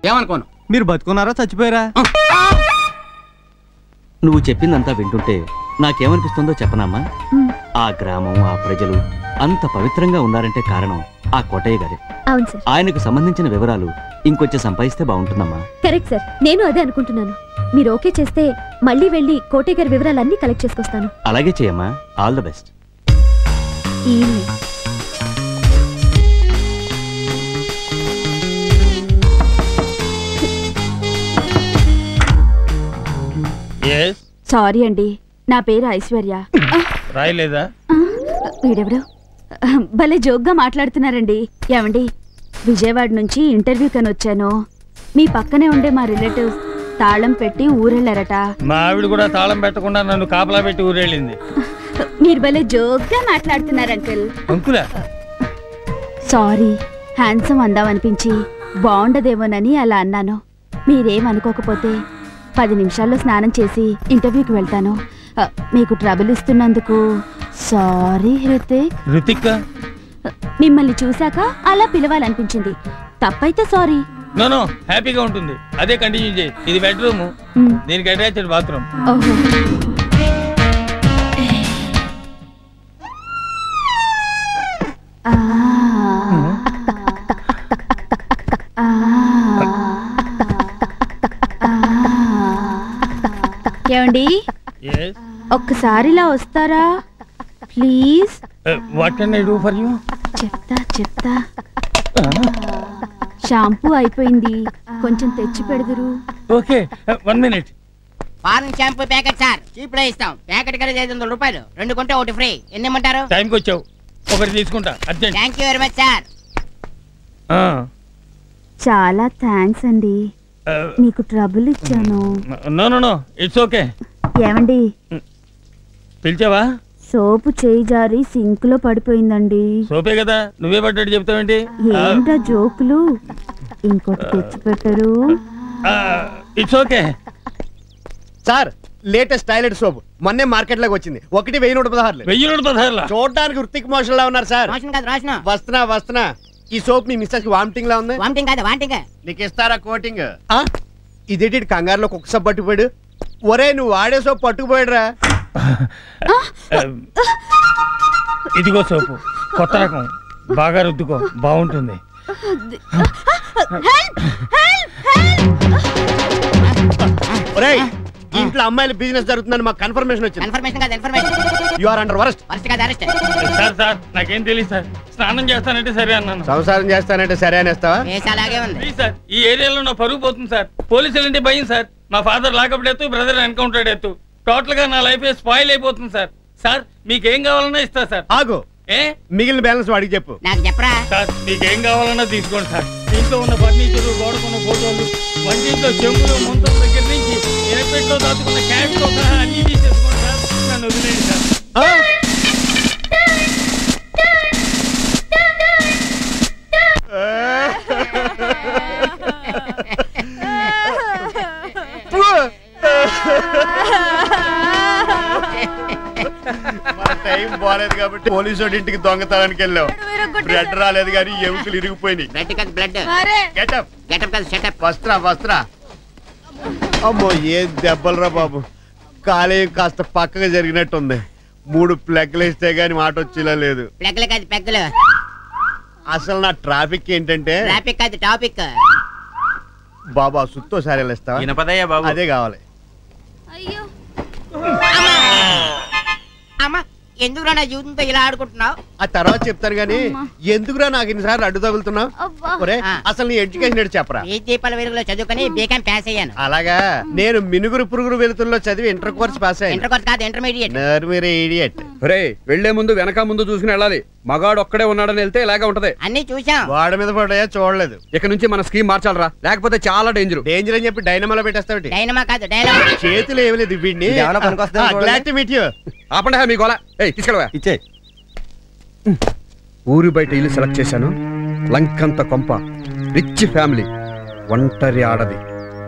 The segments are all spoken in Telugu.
ఏమనుకోను మీరు బతుకున్నారా చచ్చిపోయారా నువ్వు చెప్పిందంతా వింటుంటే నాకేమనిపిస్తుందో చెప్పనమ్మా ఆ గ్రామం ఆ ప్రజలు అంత పవిత్రంగా ఉన్నారంటే కారణం ఆ కోటయ్య గారే అవును సార్ ఆయనకు సంబంధించిన వివరాలు ఇంకొంచెం సంపాదిస్తే బాగుంటుందమ్మా కరెక్ట్ సార్ నేను అదే అనుకుంటున్నాను మీరు ఓకే చేస్తే మళ్ళీ వెళ్ళి కోటయ్య గారి వివరాలన్నీ కలెక్ట్ చేసుకొస్తాను అలాగే చేయమ్మా ఆల్ ద బెస్ట్ ఈయనే. ఎస్ సారీ అండి నా పేరు ఐశ్వర్య రాయలేదా వీడెవడు భలే జోక్గా మాట్లాడుతున్నారండి ఏమండి విజయవాడ నుంచి ఇంటర్వ్యూ కని వచ్చాను మీ పక్కనే ఉండే మా రిలేటివ్స్ తాళం పెట్టి ఊరెళ్ళారట మా ఆవిడ కూడా తాళం పెట్టకుండా నన్ను కాపలా పెట్టి ఊరేళ్ళింది మీరు భలే జోక్గా మాట్లాడుతున్నారు అంకుల్ అంకులా సారీ హ్యాండ్సమ్ అందామనిపించి బాగుండదేమోనని అలా అన్నాను మీరేమనుకోకపోతే పది నిమిషాల్లో స్నానం చేసి ఇంటర్వ్యూకి వెళ్తాను ఆ, మీకు ట్రబుల్ ఇస్తున్నందుకు సారీ హృతిక్ రుతిక్ మిమ్మల్ని చూశాక అలా పిలవాలనిపించింది తప్పైతే సారీ నో హ్యాపీగా ఉంటుంది అదే కంటిన్యూ చేయి ఇది బెడ్రూమ్ మ్, దీనికి అటాచ్డ్ బాత్రూమ్ ఓహో ఆ. ఆ. ఆ. ఏమండి ఎస్ ఒక్కసారి ఇలా వస్తారా please what can I do for you చెప్తా చెప్తా షాంపూ అయిపోయింది కొంచెం తెచ్చి పెడదురు okay one minute foreign shampoo packet sir cheap లో ఇస్తాం ప్యాకెట్ కలిసి ఐదు వందల రూపాయలు రెండు కొంటే ఒకటి ఫ్రీ ఎన్ని ఇమ్మంటారు టైంకి వచ్చావు ఒకటి తీసుకుంటా urgent thank you very much sir చాలా థ్యాంక్స్ అండి మీకు ట్రబుల్ ఇచ్చాను no no no it's okay ఏమండి పిలిచావా సోపు చేయి జారి సింక్ లో పడిపోయిందండి సోపే కదా నువ్వే పడ్డట్టు చెప్తావేంటి ఏంటా జోకులు ఇంకోటి తెచ్చి పెట్టరు it's okay sir latest toilet soap మొన్నే మార్కెట్ లోకి వచ్చింది ఒకటి వెయ్యి నూట పదహారులు వెయ్యి నూట పదహారులా చూడడానికి వృత్తిక్ మోషన్ లా ఉన్నారు సార్ రోషన్ కాదు రోషన్ వస్తున్నా వస్తున్నా ఈ సోప్ మీ మిస్సెస్ కి వామిటింగ్ లా ఉంది వామిటింగ్ కాదు వామిటింగ్ నీకు ఇస్తారా కోటింగ్ ఇదేంటి కంగారులో కుక్క సబ్బు పట్టుకుపోయాడు ఒరే నువ్వు వాడే సోప్ పట్టుకుపోయాడురా ఇదిగో సోపు కొత్త రకం బాగా రుద్దుకో బాగుంటుంది ఒరేయ్ ఈ ఇంట్లో అమ్మాయిల బిజినెస్ జరుగుతుందని మాకు కన్ఫర్మేషన్ వచ్చింది ఇన్ఫర్మేషన్ కాదు information you are under worst వరుస కాదు అరెస్ట్ సార్ సార్ నాకేం తెలియదు సార్ స్నానం చేస్తానంటే సరే అన్నాను సంసారం చేస్తానంటే సరే అనేస్తావా వేసి అలాగే ఉంది ప్లీజ్ సార్ ఈ ఏరియాలో నా పరుగు పోతుంది సార్ పోలీసులు అంటే భయం సార్ మా ఫాదర్ లాకప్ ఎత్తు బ్రదర్ ఎన్కౌంటర్ ఎత్తు టోటల్ గా నా లైఫ్ స్పాయిల్ అయిపోతుంది సార్ సార్ మీకేం కావాలన్నా ఇస్తా సార్ ఆగు ఏ మిగిలిన బ్యాలెన్స్ వాడికి చెప్పు నాకు చెప్పరా సార్ మీకేం కావాలన్నా తీసుకోండి సార్ ఇంట్లో ఉన్న ఫర్నిచర్ గోడకున్న ఫోటోలు వంటింట్లో చెంబులు ముంతల దగ్గర నుంచి ఎనపెట్లో దాచుకున్న క్యాష్ తో సహా అన్ని తీసేసుకోండి సార్ నన్ను వదిలేయండి సార్ ఆ? మన టైం బాగాలేదు కాబట్టి పోలీసు వాడి ఇంటికి దొంగతనానికి వెళ్ళావు బ్లడ్ రాలేదు కానీ ఎముకలు ఇరిగిపోయినాయి బ్లడ్ కాదు బ్లడ్ గెటప్ గెటప్ కాదు షటప్ వస్త్రా వస్త్రా అమ్మో ఏ దెబ్బలరా బాబు కాలేయం కాస్త పక్కగా జరిగినట్టుంది మూడు ప్లగ్లు వేస్తే గానీ మాట వచ్చేలా లేదు ప్లగ్లు కాదు పెగ్గలు అసలు నా ట్రాఫిక్ ఏంటంటే ట్రాఫిక్ కాదు టాపిక్ బాబా సుత్తో సారీ ఇస్తావా వినపదయ్యా బాబు అదే కావాలి అమ్మా ఎందుకు నా జీవితంతో ఇలా ఆడుకుంటున్నావు ఆ తర్వాత చెప్తాను గానీ ఎందుకురా నాకు ఇన్నిసార్లు అడ్డు తగులుతున్నావు ఒరే ఆ. అసలు నీ ఎడ్యుకేషన్ ఏంటి చెప్పరా ఈ దీపాల వెలుగులో చదువుకొని బీకాం పాస్ అయ్యాను అలాగా నేను మినుగురు పురుగురు వెలుతుల్లో చదివి ఇంటర్ కోర్స్ పాస్ అయ్యాను ఇంటర్ కోర్స్ కాదు ఇంటర్మీడియట్ నర్మీరే ఇడియట్ రే వెళ్లే ముందు వెనక ముందు చూసుకుని వెళ్ళాలి మగాడు ఒక్కడే ఉన్నాడని వెళ్తే ఇలాగే ఉంటది అన్ని చూసాం వాడి మీద పడ్డాయా చూడలేదు ఇక నుంచి మన స్కీమ్ మార్చాలరా లేకపోతే చాలా డేంజర్ డేంజర్ అని చెప్పి డైనమాలో పెట్టేస్తావు డైనమా కాదు డైనమా చేతులు ఏమి లేదు వీడిని ఇదేమన్నా పనికొస్తుందా చూడండి. గ్లాడ్ టు మీట్ యు ఆపండి మీ గోల ఏయ్ తీసుకెళ్ళవా ఇచ్చే ఊరి బయట ఇల్లు సెలెక్ట్ చేశాను లంకంత కొంప రిచ్ ఫ్యామిలీ ఒంటరి ఆడది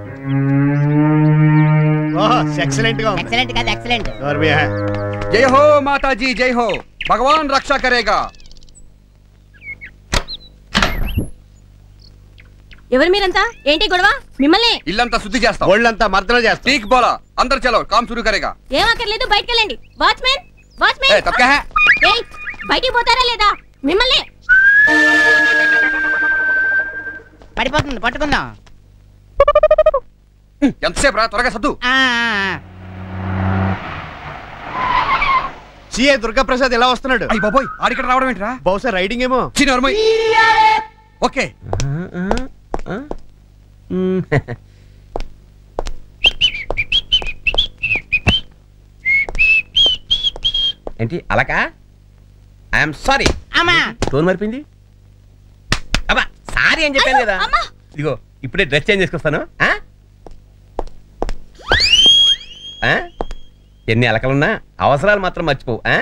ఓహ్ ఎక్సలెంట్ గా ఉంది ఎక్సలెంట్ కాదు ఎక్సలెంట్ నోర్మి జై హో మాతాజీ జై హో భగవాన్ రక్షా కరేగా ఎవరు మీరంతా ఏంటి గొడవ మిమ్మల్ని ఇల్లంతా శుద్ధి చేస్తాం ఒళ్ళంతా మర్దన చేస్తా టీక్ బోలా అందరు చలో కామ్ शुरू करेगा ఏం అక్కర్లేదు బయటికి వెళ్ళండి వాచ్మెన్ ए వాచ్మెన్ तब क्या है ఏయ్ బయటికి పోతారా లేదా మిమ్మల్ని పడిపోతుంది పట్టుకుందాం ఎంతసేపు రా త్వరగా సద్దు ఆ, ఆ, ఆ. సిఏ దుర్గాప్రసాద్ ఎలా వస్తున్నాడు అయ్యి బాబోయ్ ఆడిక్కడ రావడం ఏంట్రా బహుశా రైడింగ్ ఏమో చిన్న ఓకే ఏంటి అలాకా ఐఎమ్ సారీ అమ్మా టోన్ మరిపింది అబ్బా సారీ అని చెప్పాను కదా అమ్మా. ఇదిగో ఇప్పుడే డ్రెస్ చేంజ్ చేసుకొస్తాను ఆ? ఆ? ఎన్ని అలకలున్నా అవసరాలు మాత్రం మర్చిపోవు ఆ?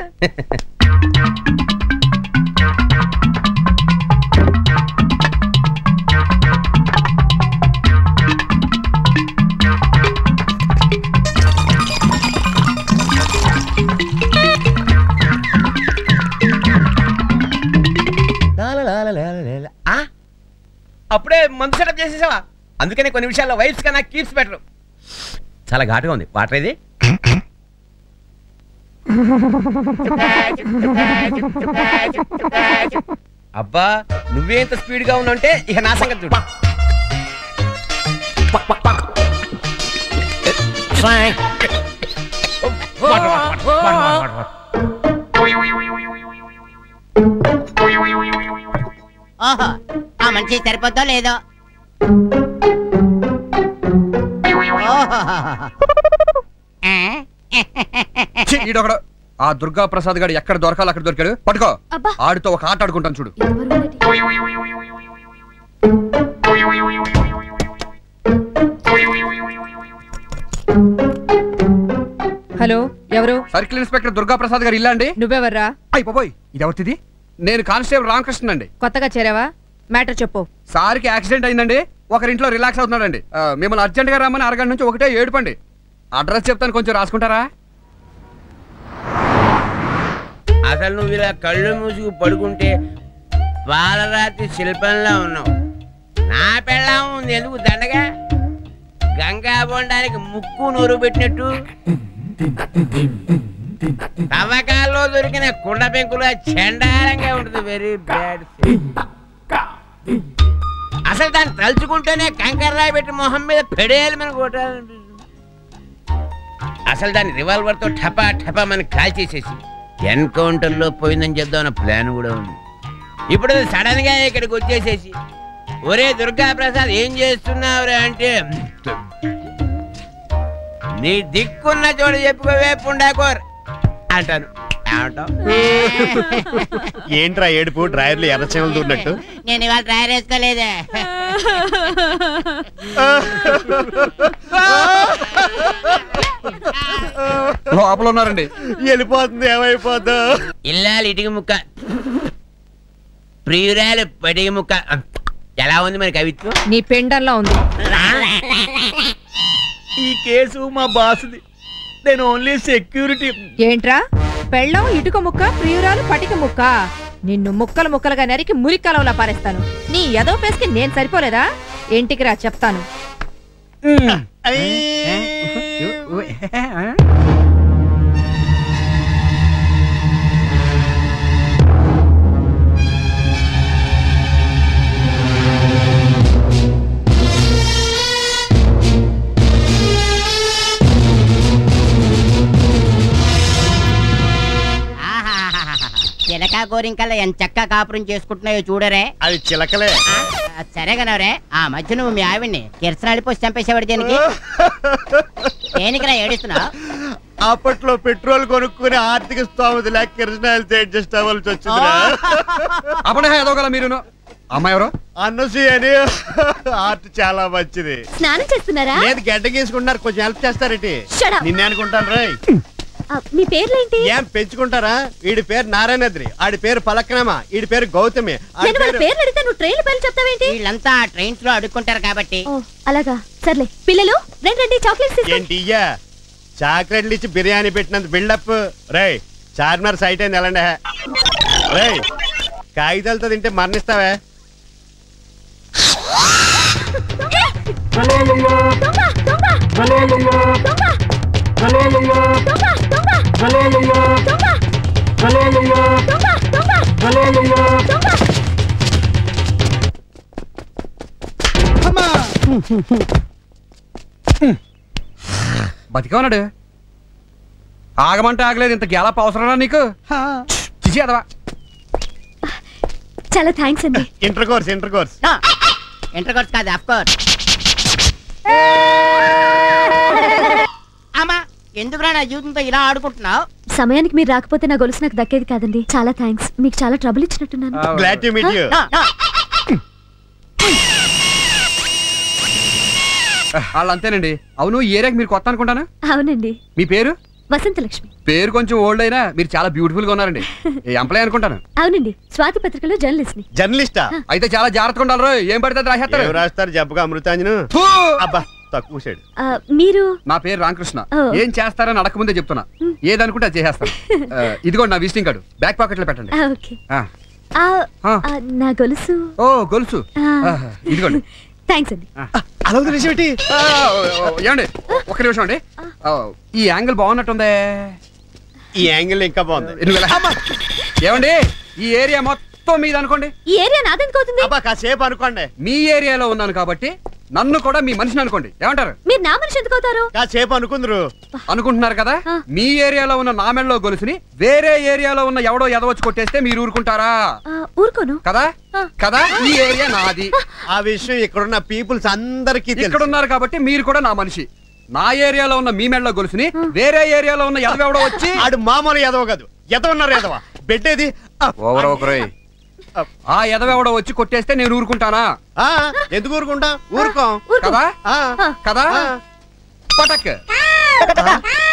లాలలాలలాలలాల. ఆ? అప్పుడే మందు సెటప్ చేసేసావా అందుకనే కొన్ని విషయాల్లో వైఫ్స్ కన్నా కీప్స్ బెటర్ చాలా ఘాటుగా ఉంది వాటర్ ఇది అబ్బా నువ్వే ఇంత స్పీడ్ గా ఉన్నావంటే ఇక నా సంగతి చూడు water, water, water, water, water, ఓహో ఆ మనిషి సరిపోద్దో లేదో ఓహో ఆ? ఛీ, ఈడొకడు ఆ దుర్గా ప్రసాద్ గారు ఎక్కడ దొరకాలో అక్కడ దొరికాడు పట్టుకో అబ్బా. ఆడితో ఒక ఆట ఆడుకుంటాను చూడు ఎంత బరువు ఉందండి? హలో ఎవరు సర్కిల్ ఇన్స్పెక్టర్ దుర్గా ప్రసాద్ గారు ఇల్లా అండి నువ్వెవర్రా అయ్యి బాబోయ్ ఇది ఎవరిది నేను కానిస్టేబుల్ రామకృష్ణ అండి కొత్తగా చేరావా మ్యాటర్ చెప్పు సార్కి యాక్సిడెంట్ అయిందండి ఒకరింట్లో రిలాక్స్ అవుతున్నాడండి ఆ, మిమ్మల్ని అర్జెంట్ గా రమ్మని అరగంట నుంచి ఒకటే ఏడుపండి అడ్రస్ చెప్తాను కొంచెం రాసుకుంటారా అసలు నువ్వు ఇలా కళ్ళు మూసుకు పడుకుంటే పాలరాతి శిల్పంలా ఉన్నావు నా పెళ్ళం ఉంది ఎందుకు దండగా గంగా బొండానికి ముక్కు నూరు పెట్టినట్టు తవ్వకాల్లో దొరికిన కుండ పెంకుల చండాలంగా ఉంటుంది వెరీ బ్యాడ్ అసలు దాన్ని తలుచుకుంటేనే కంకర్రాయి పెట్టి మొహం మీద పెడేయాలి మన కొట్టాలనిపిస్తుంది అసలు దాన్ని రివాల్వర్ తో ఠపా ఠపా మన కాల్చేసేసి ఎన్కౌంటర్ లో పోయిందని చెప్దామన్న ప్లాన్ కూడా ఉంది ఇప్పుడు సడన్ గా ఇక్కడికి వచ్చేసేసి ఒరే దుర్గా ప్రసాద్ ఏం చేస్తున్నావురా అంటే నీ దిక్కున్న చోటు చెప్పుకోవే పుండాకోర్ అంటాను ఏమంటావ్? ఏంట్రా ఏడుపు డ్రైవర్లు ఎర్రచీమలు దూరినట్టు నేను ఇవాళ డ్రైవర్ వేసుకోలేదే లోపల ఉన్నారండి వెళ్ళిపోతుంది ఏమైపోద్దో ఇల్లాలి ఇటుక ముక్క ప్రియురాలు పడిగ ముక్క ఎలా ఉంది మరి కవిత్వం నీ పెండంలో ఉంది ఈ కేసు మా బాసుది నేను ఓన్లీ సెక్యూరిటీ ఏంట్రా పెళ్ళం ఇటుక ముక్క ప్రియురాలు పటిక ముక్క నిన్ను ముక్కలు ముక్కలుగా నరికి మురికలవలా పారేస్తాను నీ ఎదో పేస్కి నేను సరిపోలేదా ఇంటికి రా చెప్తాను ఆహాహాహాహా. చిలక గోరింకల్లా ఎంత చక్కగా కాపురం చేసుకుంటున్నాయో చూడరే అది చిలకలే ఆ, ఆ, సరే కనవరే ఆ మధ్య నువ్వు మీ ఆవిడ్ని కిరసనాడి పోసి చంపేసేవాడు దేనికి దేనికిరా ఏడుస్తున్నావు అప్పట్లో పెట్రోల్ కొనుక్కుని ఆర్థిక స్తోమత లేక కిరసనాయలు అడ్జస్ట్ అవ్వాల్సి వచ్చిందిరా అప్పుడే ఎదోగల మీరు అమ్మాయి ఎవరు అన్నసి అని ఆర్ట్ చాలా మంచిది స్నానం చేస్తున్నారా లేదు గడ్డ గీసుకుంటున్నారు కొంచెం హెల్ప్ చేస్తారేటి Shut up. నిన్నే అనుకుంటాను రాయ్ ఆ, మీ పేర్లేంటి ఏం పెంచుకుంటారా వీడి పేరు నారాయణద్రి ఆడి పేరు పలక్నమ వీడి పేరు గౌతమి ఆడి నేను వాళ్ళ పేరు పేర్లు అడిగితే నువ్వు ట్రైన్ పేర్లు చెప్తావేంటి వీళ్ళంతా ట్రైన్స్ లో అడుక్కుంటారు కాబట్టి ఓ అలాగా సర్లే పిల్లలు రండి రండి చాక్లెట్స్ తీసుకో ఏంటి ఇయ్యా చాక్లెట్లు ఇచ్చి బిర్యానీ పెట్టినంత బిల్డప్ రేయ్ చార్మినార్ సైట్ అయింది ఎలాంటి రేయ్ కాగితాలతో తింటే మరణిస్తావే బతికే ఉన్నాడు ఆగమంటే ఆగలేదు ఇంత గ్యాలప్ అవసరమా నీకు చిచి అదవా చాలా థ్యాంక్స్ అండి inter course inter course inter course కాదు అఫ్ కోర్స్ అమ్మా ఎందుకురా నా జీవితంతో ఇలా ఆడుకుంటున్నావు సమయానికి మీరు రాకపోతే నా గొలుసు నాకు దక్కేది కాదండి చాలా థ్యాంక్స్ మీకు చాలా ట్రబుల్ ఇచ్చినట్టున్నాను గ్లాడ్ టు మీట్ యూ వాళ్ళు అంతేనండి అవును ఈ ఏరియాకి మీరు కొత్త అనుకుంటాను అవునండి మీ పేరు వసంత లక్ష్మి పేరు కొంచెం ఓల్డ్ అయినా మీరు చాలా బ్యూటిఫుల్ గా ఉన్నారండి ఎంప్లాయ్ అనుకుంటాను అవునండి స్వాతి పత్రికలో జర్నలిస్ట్ ని జర్నలిస్టా అయితే చాలా జాగ్రత్తగా ఉండాలి ఏం పడితే అది రాసేస్తారు ఏం రాస్తారు జబ్బుగా అమృతాంజను ఫూ! అబ్బా తక్కువ సైడ్ ఆ, మీరు నా పేరు రామకృష్ణ ఓ. ఏం చేస్తారని అడగకముందే చెప్తున్నా ఏదనుకుంటే అది చేసేస్తాను ఆ, ఇదిగోండి నా విజిటింగ్ కార్డు బ్యాక్ పాకెట్ లో పెట్టండి ఆ, ఓకే ఆ. ఆ, ఆ. ఆ, నా గొలుసు ఓ గొలుసు ఆ. ఆ, ఇదిగోండి థ్యాంక్స్ అండి అలా విషయం ఏంటి ఆ, ఓ, ఓ, ఏమండి ఒక్క నిమిషం అండి ఆ, ఈ యాంగిల్ బాగున్నట్టుందే ఈ యాంగిల్ ఇంకా బాగుంది ఎనిమిది వేల. ఏమండి ఈ ఏరియా మొత్తం మీది అనుకోండి ఈ ఏరియా నాదెందుకు అవుతుంది అబ్బా కాసేపు అనుకోండి మీ ఏరియాలో ఉన్నాను కాబట్టి నన్ను కూడా మీ మనిషిని అనుకోండి ఏమంటారు మీరు నా మనిషి ఎందుకు అవుతారు కాసేపు అనుకుందరు అనుకుంటున్నారు కదా ఆ. మీ ఏరియాలో ఉన్న నామెళ్ళలో గొలుసుని వేరే ఏరియాలో ఉన్న ఎవడో ఎదవచ్చి కొట్టేస్తే మీరు ఊరుకుంటారా ఆ, ఊరుకోను కదా ఆ. కదా ఈ ఏరియా నాది ఆ విషయం ఇక్కడున్న పీపుల్స్ అందరికీ ఇక్కడ తెలుసు ఉన్నారు కాబట్టి మీరు కూడా నా మనిషి నా ఏరియాలో ఉన్న మీ మెళ్ళ గొలుసుని వేరే ఏరియాలో ఉన్న ఎదవెవడో వచ్చి ఆడు మామూలు ఎదవ కాదు ఎదవ ఉన్నారు ఎదవ బెడ్డేది ఓవర్ ఒకరోయ్ ఆ ఎదవెవడో వచ్చి కొట్టేస్తే నేను ఊరుకుంటానా ఆ, ఎందుకు ఊరుకుంటా ఊరుకోం ఊరుకో కదా ఆ, కదా ఆ. పటక్